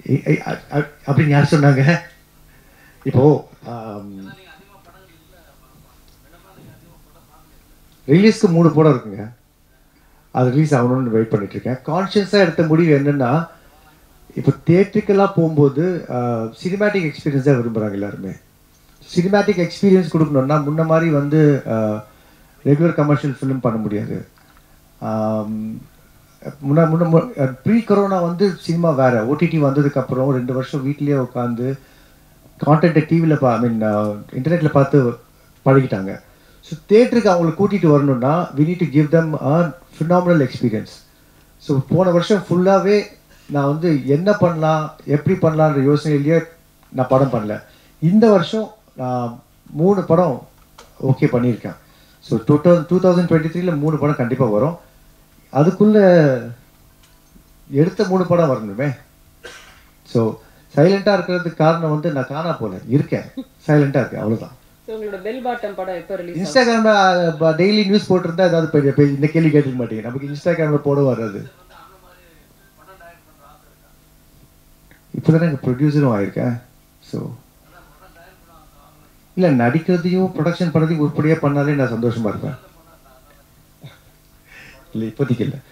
இ- இ- அ- அ- அப்படின்னு யார் சொன்னாங்க இப்போ ரிலீஸ்க்கு மூணு படம் இருக்குங்க அது ரிலீஸ் ஆகணும்னு வெயிட் பண்ணிட்டு இருக்கேன் கான்ஷியஸாக எடுத்த முடிவு என்னன்னா இப்போ தியேட்ரிக்கலாக போகும்போது சினிமேட்டிக் எக்ஸ்பீரியன்ஸ் தான் விரும்புகிறாங்க எல்லாருமே சினிமேட்டிக் எக்ஸ்பீரியன்ஸ் கொடுக்கணும்னா முன்ன மாதிரி வந்து ரெகுலர் கமர்ஷியல் ஃபிலிம் பண்ண முடியாது ஆம், முன்ன முன்ன ப்ரீ கொரோனா வந்து சினிமா வேற ஓடிடி வந்ததுக்கப்புறம் ரெண்டு வருஷம் வீட்லேயே உட்காந்து கான்டென்ட்டை டிவியில் பா ஐ மீன் இன்டர்நெட்டில் பார்த்து பழகிட்டாங்க ஸோ தேட்டருக்கு அவங்களை கூட்டிகிட்டு வரணும்னா we need to give them a phenomenal experience so போன வருஷம் ஃபுல்லாகவே நான் வந்து என்ன பண்ணலாம் எப்படி பண்ணலான்ற யோசனையிலேயே நான் படம் பண்ணல இந்த வருஷம் நான் மூணு படம் ஓகே பண்ணியிருக்கேன் so two thousand two thousand twenty த்ரீல மூணு படம் கண்டிப்பாக வரும் அதுக்குள்ளே எடுத்த மூணு படம் வரணுமே ஸோ சைலண்ட்டாக இருக்கிறதுக்கு காரணம் வந்து நான் காணா போல இருக்கேன் சைலண்ட்டாக இருக்கேன் அவ்வளோதான் So, உங்களோட பெல் பாட்டம் படம் எப்போ ரிலீஸ் இன்ஸ்டாகிராமில் டெய்லி நியூஸ் போட்டிருந்தா ஏதாவது பெரிய பெரிய இந்த கேள்வி கேட்டுக்க மாட்டீங்க நமக்கு இன்ஸ்டாகிராமில் போட வராது இப்போ தானே எங்கள் ப்ரொடியூசரும் ஆயிருக்கேன் ஸோ இல்லை நடிக்கிறதையும் ப்ரொடக்ஷன் பண்ணுறதையும் உருப்படியாக பண்ணாலே நான் சந்தோஷமா இருப்பேன் இல்லை இப்போதைக்கு இல்லை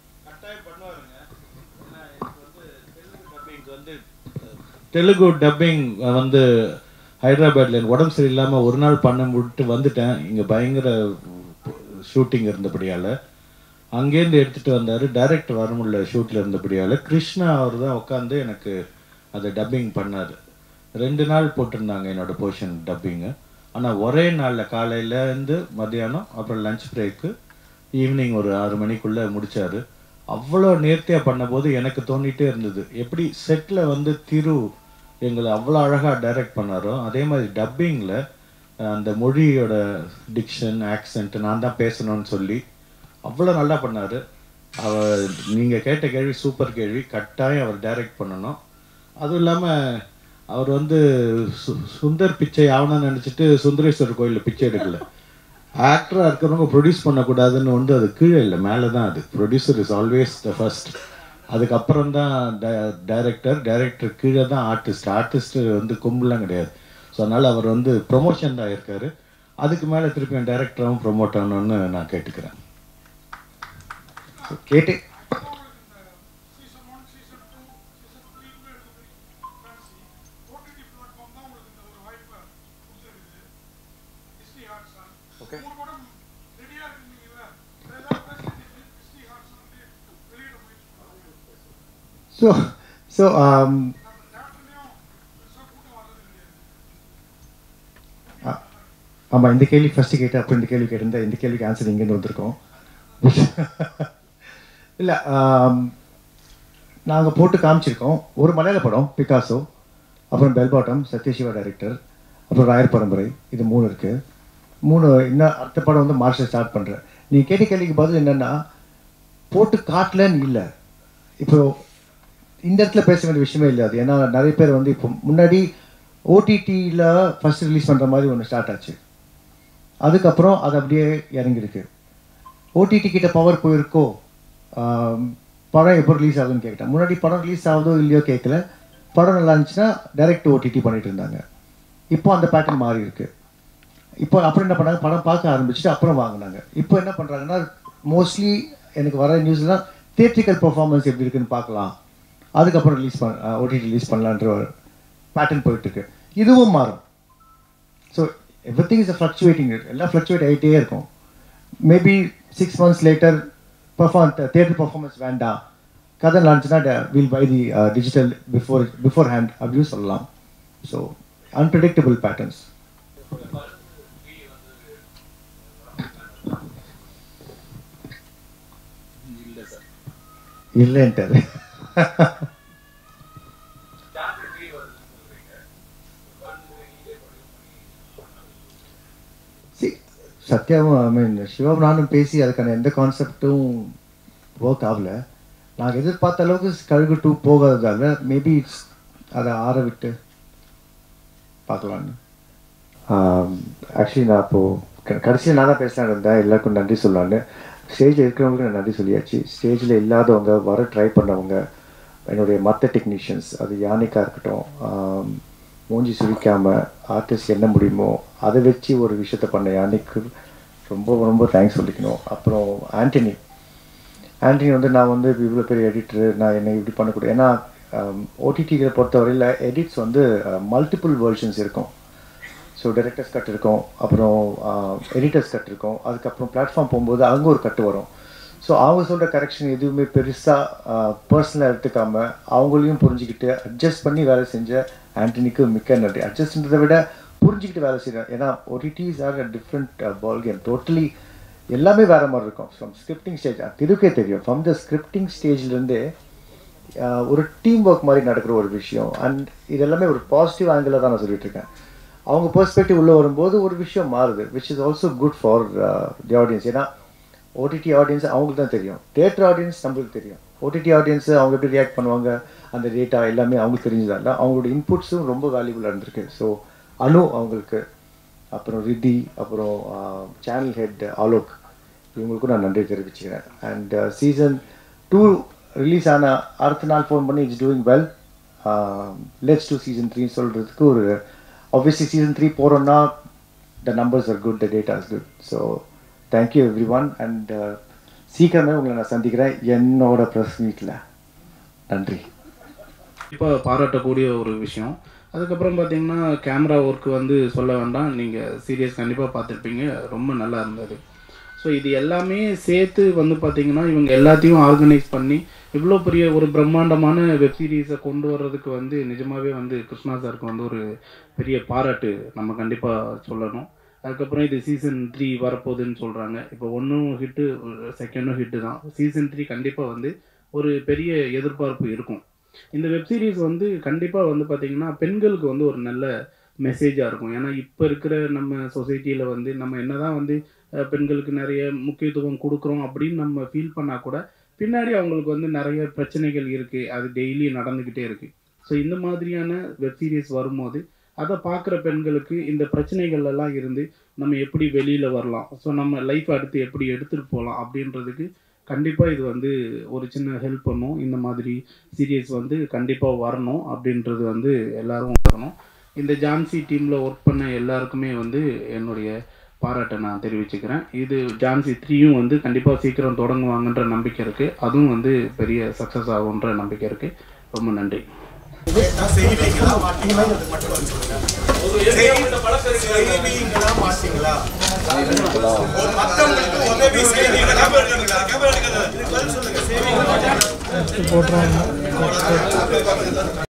தெலுங்கு டப்பிங் வந்து ஹைதராபாத்ல எனக்கு உடம்பு சரியில்லாமல் ஒரு நாள் பண்ண விட்டு வந்துட்டேன் இங்கே பயங்கர ஷூட்டிங் இருந்தபடியால் அங்கேருந்து எடுத்துகிட்டு வந்தார் டைரக்ட் வர முடியல ஷூட்டில் இருந்தபடியால் கிருஷ்ணா அவர் தான் உட்காந்து எனக்கு அதை டப்பிங் பண்ணார் ரெண்டு நாள் போட்டிருந்தாங்க என்னோட போர்ஷன் டப்பிங்கு ஆனால் ஒரே நாளில் காலையிலேருந்து மத்தியானம் அப்புறம் லஞ்ச் பிரேக்கு ஈவினிங் ஒரு ஆறு மணிக்குள்ளே முடிச்சாரு அவ்வளோ நேர்த்தியாக பண்ணும்போது எனக்கு தோணிட்டே இருந்தது எப்படி செட்டில் வந்து திரு எங்களை அவ்வளோ அழகாக டைரக்ட் பண்ணாரோ அதே மாதிரி டப்பிங்கில் அந்த மொழியோட டிக்ஷன் ஆக்சென்ட் நான் தான் பேசணும்னு சொல்லி அவ்வளோ நல்லா பண்ணார் அவர் நீங்கள் கேட்ட கேள்வி சூப்பர் கேள்வி கட்டாயம் அவர் டைரக்ட் பண்ணணும் அதுவும் இல்லாமல் அவர் வந்து சு- சுந்தர் பிச்சை ஆகணும்னு நினச்சிட்டு சுந்தரேஸ்வரர் கோயிலில் பிச்சை எடுக்கல ஆக்டராக இருக்கிறவங்க ப்ரொடியூஸ் பண்ணக்கூடாதுன்னு வந்து அது கீழே இல்லை மேலே தான் அது producer is always the first அதுக்கப்புறம் தான் டைரக்டர் டைரக்டர் கீழே தான் ஆர்டிஸ்ட் ஆர்டிஸ்ட் வந்து கும்பலாம் கிடையாது ஸோ அதனால் அவர் வந்து ப்ரொமோஷன் தான் இருக்காரு அதுக்கு மேலே திருப்பி டைரக்டராகவும் ப்ரொமோட் ஆகணும்னு நான் கேட்டுக்கிறேன் கேட்டு ஸோ ஸோ ஆமாம் இந்த கேள்வி ஃபஸ்ட்டு கேட்டு அப்புறம் இந்த கேள்வி கேட்டிருந்தா இந்த கேள்விக்கு ஆன்சர் இங்கேருந்து வந்திருக்கோம் இல்லை நாங்கள் போட்டு காமிச்சிருக்கோம் ஒரு மலையாள படம் பிகாசோ அப்புறம் பெல்பாட்டம் சத்யசிவா டைரக்டர் அப்புறம் ராயர் பரம்பரை இது மூணு இருக்குது மூணு இன்னும் அடுத்த படம் வந்து மார்ஷல் ஸ்டார்ட் பண்ணுறேன் நீ கேட்ட கேள்விக்கு பதில் என்னென்னா போட்டு காட்டலன்னு இல்லை இப்போ இந்த இடத்துல பேச வேண்டிய விஷயமே இல்லை அது ஏன்னா நிறைய பேர் வந்து இப்போ முன்னாடி ஓடிடியில் ஃபர்ஸ்ட் ரிலீஸ் பண்ணுற மாதிரி ஒன்று ஸ்டார்ட் ஆச்சு அதுக்கப்புறம் அது அப்படியே இறங்கிருக்கு ஓடிடி கிட்ட பவர் போயிருக்கோ ஆம், படம் எப்போ ரிலீஸ் ஆகுதுன்னு கேட்டேன் முன்னாடி படம் ரிலீஸ் ஆகுதோ இல்லையோ கேட்கல படம் நல்லா இருந்துச்சுன்னா டைரக்ட் ஓடிடி பண்ணிட்டு இருந்தாங்க இப்போ அந்த பேட்டர்ன் மாறி இருக்கு இப்போ அப்புறம் என்ன பண்ணாங்க படம் பார்க்க ஆரம்பிச்சுட்டு அப்புறம் வாங்கினாங்க இப்போ என்ன பண்ணுறாங்கன்னா மோஸ்ட்லி எனக்கு வர நியூஸ்லாம் தியேட்ரிக்கல் பெர்ஃபார்மன்ஸ் எப்படி இருக்குன்னு பார்க்கலாம் அதுக்கப்புறம் ரிலீஸ் பண்ண ஓடிடி ரிலீஸ் பண்ணலான்ற ஒரு பேட்டர்ன் போயிட்டுருக்கு இதுவும் மாறும் so everything is fluctuating எல்லாம் ஃப்ளக்சுவேட் ஆகிட்டே இருக்கும் maybe six months later perform theatre performance வேண்டாம் கதை நடந்துச்சுன்னா will buy the digital before beforehand அப்படின்னு சொல்லலாம் ஸோ அன்பிரடிக்டபிள் பேட்டர்ன்ஸ் இல்லைன்ட்டாரு See, சத்யாவும் ஐ மீன் சிவம் நானும் பேசி அதுக்கான எந்த கான்செப்டும் ஒர்க் ஆகல நாங்கள் எதிர்பார்த்த அளவுக்கு கழுகு டூ போகாததால மேபி இட்ஸ் அதை ஆற விட்டு பார்க்கலான்னு ஆக்சுவலி நான் இப்போது கடைசியில் நான் தான் பேசலான்னு இருந்தேன் எல்லாருக்கும் நன்றி சொல்லலான்னு ஸ்டேஜில் இருக்கிறவங்களுக்கு நான் நன்றி சொல்லியாச்சு ஸ்டேஜில் இல்லாதவங்க வர ட்ரை பண்ணவங்க என்னுடைய மற்ற டெக்னீஷியன்ஸ் அது யானிக்கா இருக்கட்டும் ஆம், மூஞ்சி சுழிக்காமல் ஆர்டிஸ்ட் என்ன முடியுமோ அதை வச்சு ஒரு விஷயத்த பண்ண யானிக்கு ரொம்ப ரொம்ப தேங்க்ஸ் சொல்லிக்கணும் அப்புறம் ஆண்டனி ஆண்டனி வந்து நான் வந்து இவ்வளோ பெரிய எடிட்டர் நான் என்னை இப்படி பண்ணக்கூடாது ஏன்னா ஓடிடிகளை பொறுத்தவரையில் எடிட்ஸ் வந்து மல்டிபிள் வெர்ஷன்ஸ் இருக்கும் ஸோ டைரக்டர்ஸ் கட் இருக்கும் அப்புறம் எடிட்டர்ஸ் கட் இருக்கும் அதுக்கப்புறம் பிளாட்ஃபார்ம் போகும்போது அங்கே ஒரு கட்டு வரும் ஸோ அவங்க சொல்கிற கரெக்ஷன் எதுவுமே பெருசாக பர்சனலாக எடுத்துக்காம அவங்களையும் புரிஞ்சுக்கிட்டு அட்ஜஸ்ட் பண்ணி வேலை செஞ்ச ஆண்டனிக்கு மிக்க நன்றி அட்ஜஸ்ட்ன்றதை விட புரிஞ்சுக்கிட்டு வேலை செய்கிறேன் ஏன்னா OTTs are a different ball game totally எல்லாமே வேற மாதிரி இருக்கும் ஃப்ரம் ஸ்கிரிப்டிங் ஸ்டேஜ் திருக்கே தெரியும் ஃப்ரம் த ஸ்கிரிப்டிங் ஸ்டேஜ்லேருந்தே ஒரு டீம் ஒர்க் மாதிரி நடக்கிற ஒரு விஷயம் அண்ட் இது எல்லாமே ஒரு பாசிட்டிவ் ஆங்கிளில் தான் நான் சொல்லிட்டு இருக்கேன் அவங்க பெர்ஸ்பெக்டிவ் உள்ளே வரும்போது ஒரு விஷயம் மாறுது which is also good for the audience ஏன்னா ஓடிடி ஆடியன்ஸ் அவங்களுக்கு தான் தெரியும் தேட்டர் ஆடியன்ஸ் நம்மளுக்கு தெரியும் ஓடிடி ஆடியன்ஸ் அவங்க எப்படி ரியாக்ட் பண்ணுவாங்க அந்த டேட்டா எல்லாமே அவங்களுக்கு தெரிஞ்சதால அவங்களோட இன்புட்ஸும் ரொம்ப வேல்யூபுளாக இருந்திருக்கு ஸோ அனு அவங்களுக்கு அப்புறம் ரித்தி அப்புறம் சேனல் ஹெட் ஆலோக் இவங்களுக்கும் நான் நன்றி தெரிவிச்சுக்கிறேன் அண்ட் சீசன் டூ ரிலீஸ் ஆன அடுத்த நாள் ஃபோன் பண்ணி it's doing well let's do season த்ரீன்னு சொல்கிறதுக்கு ஒரு ஆப்வியஸ்லி சீசன் த்ரீ போகிறோன்னா the numbers are good the data is good so thank you everyone and சீக்கிரமே உங்களை நான் சந்திக்கிறேன் என்னோட ப்ரெஸ் மீட்டில் நன்றி இப்போ பாராட்டக்கூடிய ஒரு விஷயம் அதுக்கப்புறம் பார்த்தீங்கன்னா கேமரா ஒர்க் வந்து சொல்ல வேண்டாம் நீங்கள் சீரியஸ் கண்டிப்பாக பார்த்துருப்பீங்க ரொம்ப நல்லா இருந்தது ஸோ இது எல்லாமே சேர்த்து வந்து பார்த்தீங்கன்னா இவங்க எல்லாத்தையும் ஆர்கனைஸ் பண்ணி இவ்வளோ பெரிய ஒரு பிரம்மாண்டமான வெப் சீரிஸை கொண்டு வர்றதுக்கு வந்து நிஜமாவே வந்து கிருஷ்ணா சாருக்கு வந்து ஒரு பெரிய பாராட்டு நம்ம கண்டிப்பாக சொல்லணும் அதுக்கப்புறம் இது சீசன் த்ரீ வரப்போகுதுன்னு சொல்கிறாங்க இப்போ ஒன்றும் ஹிட்டு செகண்டும் ஹிட்டு தான் சீசன் த்ரீ கண்டிப்பாக வந்து ஒரு பெரிய எதிர்பார்ப்பு இருக்கும் இந்த வெப் சீரிஸ் வந்து கண்டிப்பாக வந்து பார்த்தீங்கன்னா பெண்களுக்கு வந்து ஒரு நல்ல மெசேஜாக இருக்கும் ஏன்னா இப்போ இருக்கிற நம்ம சொசைட்டியில் வந்து நம்ம என்னதான் வந்து அஹ், பெண்களுக்கு நிறைய முக்கியத்துவம் கொடுக்குறோம் அப்படின்னு நம்ம ஃபீல் பண்ணால் கூட பின்னாடி அவங்களுக்கு வந்து நிறைய பிரச்சனைகள் இருக்குது அது டெய்லி நடந்துக்கிட்டே இருக்குது ஸோ இந்த மாதிரியான வெப் சீரிஸ் வரும்போது அதை பார்க்குற பெண்களுக்கு இந்த பிரச்சனைகள் எல்லாம் இருந்து நம்ம எப்படி வெளியில் வரலாம் ஸோ நம்ம லைஃப் அடுத்து எப்படி எடுத்துகிட்டு போகலாம் அப்படின்றதுக்கு கண்டிப்பாக இது வந்து ஒரு சின்ன ஹெல்ப் பண்ணும் இந்த மாதிரி சீரியஸ் வந்து கண்டிப்பாக வரணும் அப்படின்றது வந்து எல்லாரும் வரணும் இந்த ஜான்சி டீமில் ஒர்க் பண்ண எல்லாருக்குமே வந்து என்னுடைய பாராட்டை நான் தெரிவிச்சுக்கிறேன் இது ஜான்சி த்ரீயும் வந்து கண்டிப்பாக சீக்கிரம் தொடங்குவாங்கன்ற நம்பிக்கை இருக்குது அதுவும் வந்து பெரிய சக்ஸஸ் ஆகுன்ற நம்பிக்கை இருக்குது ரொம்ப நன்றி செய்வீங்களா மாட்டீங்களா மத்தவங்களுக்கு உதவி செய்வீங்களா இதுக்கு பதில் சொல்லுங்க செய்வீங்களா